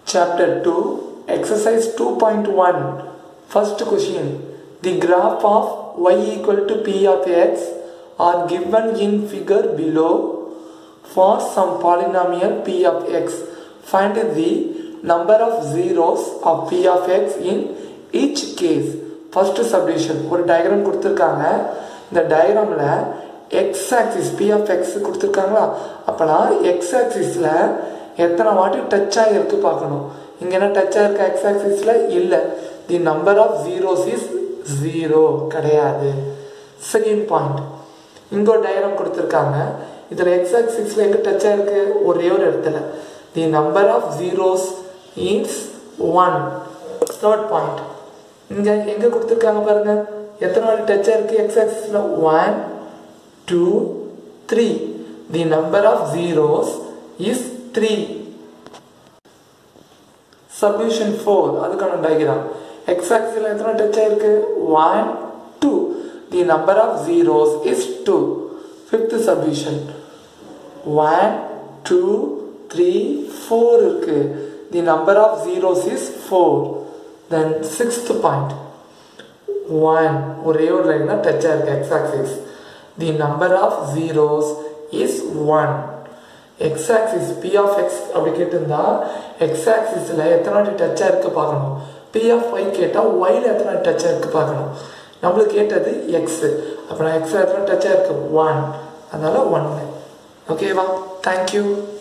Chapter 2, Exercise 2.1. First question. The graph of y equal to p of x are given in figure below for some polynomial p of x. Find the number of zeros of p of x in each case. First subdivision. ஒரு diagram கொடுத்துருக்காங்க இந்த டயக்ராமில் X axis P of X கொடுத்துருக்காங்களா அப்போனா X ஆக்சிஸில் எத்தனை வாட்டி touch ஆகிருக்கு பார்க்கணும் இங்கே என்ன டச் ஆகிருக்கா எக்ஸ் ஆக்சிஸில் இல்லை the number of zeros is zero கிடையாது செகண்ட் பாயிண்ட் இங்கே ஒரு டயக்ராம் கொடுத்துருக்காங்க இதில் எக்ஸ் ஆக்சிஸில் எங்கே டச் ஆகிருக்கு ஒரே ஒரு இடத்துல the number of zeros is one third point இங்கே எங்கே கொடுத்துருக்காங்க பாருங்க எத்தனை வாட்டி டச் ஆகிருக்கு எக்ஸ் ஆக்சிஸில் one two three the number of zeros is three subdivision four அதுக்கான டயக்ராம் எக்ஸ் ஆக்சிஸில் எத்தனை டச் ஆயிருக்கு one two the number of zeros is two fifth subdivision one two three four இருக்கு the number of zeros is four then sixth point one ஒரே ஒரு line தான் touch ஆயிருக்கு X axis the number of zeros is one X axis P of X அப்படி கேட்டிருந்தா X ஆக்சிஸில் எத்தனை வாட்டி டச்சாக இருக்குது பார்க்கணும் பி ஆஃப் ஒய் கேட்டால் ஒயில் எத்தனை வாட்டி டச்சாக இருக்குது பார்க்கணும் நம்மளுக்கு கேட்டது எக்ஸு அப்போ நான் எக்ஸ் எத்தனை டச்சாக இருக்குது ஒன் அதனால் ஒன்று ஓகேவா தேங்க்யூ